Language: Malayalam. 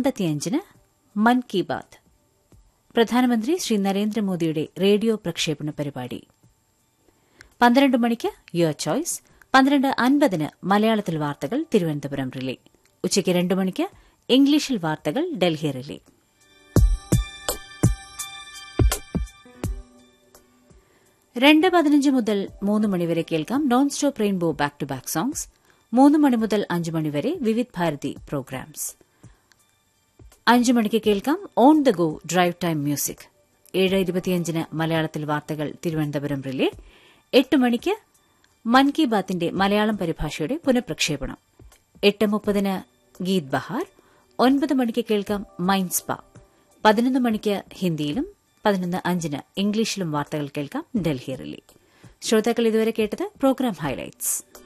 അൻപത്തിയഞ്ചിന് മൻ കി ബാത് പ്രധാനമന്ത്രി ശ്രീ നരേന്ദ്രമോദിയുടെ റേഡിയോ പ്രക്ഷേപണ പരിപാടി പന്ത്രണ്ട് മണിക്ക് യുവർ ചോയ്സ് പന്ത്രണ്ട് അൻപതിന് മലയാളത്തിൽ വാർത്തകൾ തിരുവനന്തപുരം റിലേ ഉച്ചയ്ക്ക് രണ്ട് മണിക്ക് ഇംഗ്ലീഷിൽ വാർത്തകൾ ഡൽഹി റിലേ രണ്ട് പതിനഞ്ച് മുതൽ മൂന്ന് മണിവരെ കേൾക്കാം non stop rainbow back to back songs മൂന്ന് മണി മുതൽ അഞ്ച് മണിവരെ വിവിധ് ഭാരതി പ്രോഗ്രാംസ് അഞ്ചു മണിക്ക് കേൾക്കാം on the go drive time music ഏഴ് ഇരുപത്തിയഞ്ചിന് മലയാളത്തിൽ വാർത്തകൾ തിരുവനന്തപുരം റിലേ എട്ട് മണിക്ക് മൻ കി ബാത്തിന്റെ മലയാളം പരിഭാഷയുടെ പുനഃപ്രക്ഷേപണം എട്ട് മുപ്പതിന് ഗീത് ബഹാർ ഒൻപത് മണിക്ക് കേൾക്കാം മൈൻഡ് സ്പാ പതിനൊന്ന് മണിക്ക് ഹിന്ദിയിലും പതിനൊന്ന് അഞ്ചിന് ഇംഗ്ലീഷിലും വാർത്തകൾ കേൾക്കാം ഡൽഹി റിലേ ശ്രോതാക്കൾ ഇതുവരെ കേട്ടത് പ്രോഗ്രാം ഹൈലൈറ്റ്സ്